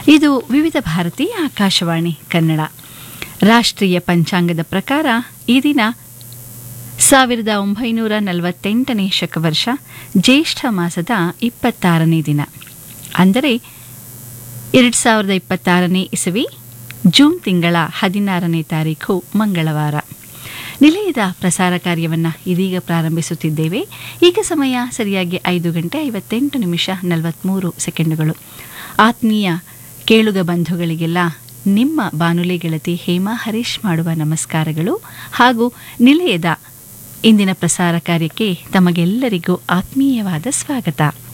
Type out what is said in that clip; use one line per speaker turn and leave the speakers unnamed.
ಇದು ವಿವಿಧ ಭಾರತಿ ಆಕಾಶವಾಣಿ ಕನ್ನಡ ರಾಷ್ಟ್ರೀಯ ಪಂಚಾಂಗದ ಪ್ರಕಾರ ಈ ದಿನ ಸಾವಿರದ ಒಂಬೈನೂರ ನಲವತ್ತೆಂಟನೇ ಶಕವರ್ಷ ಜ್ಯೇಷ್ಠ ಮಾಸದ ಇಪ್ಪತ್ತಾರನೇ ದಿನ ಅಂದರೆ ಎರಡು ಸಾವಿರದ ಇಪ್ಪತ್ತಾರನೇ ಇಸವಿ ಜೂನ್ ತಿಂಗಳ ಹದಿನಾರನೇ ತಾರೀಖು ಮಂಗಳವಾರ ನಿಲಯದ ಪ್ರಸಾರ ಕಾರ್ಯವನ್ನು ಇದೀಗ ಪ್ರಾರಂಭಿಸುತ್ತಿದ್ದೇವೆ ಈಗ ಸಮಯ ಸರಿಯಾಗಿ ಐದು ಗಂಟೆ ಐವತ್ತೆಂಟು ನಿಮಿಷ ನಲವತ್ತ್ಮೂರು ಸೆಕೆಂಡುಗಳು ಆತ್ಮೀಯ ಕೇಳುಗ ಬಂಧುಗಳಿಗೆಲ್ಲ ನಿಮ್ಮ ಬಾನುಲಿ ಗೆಳತಿ ಹೇಮಾ ಹರೀಶ್ ಮಾಡುವ ನಮಸ್ಕಾರಗಳು ಹಾಗೂ ನಿಲಯದ ಇಂದಿನ ಪ್ರಸಾರ ಕಾರ್ಯಕ್ಕೆ ತಮಗೆಲ್ಲರಿಗೂ ಆತ್ಮೀಯವಾದ ಸ್ವಾಗತ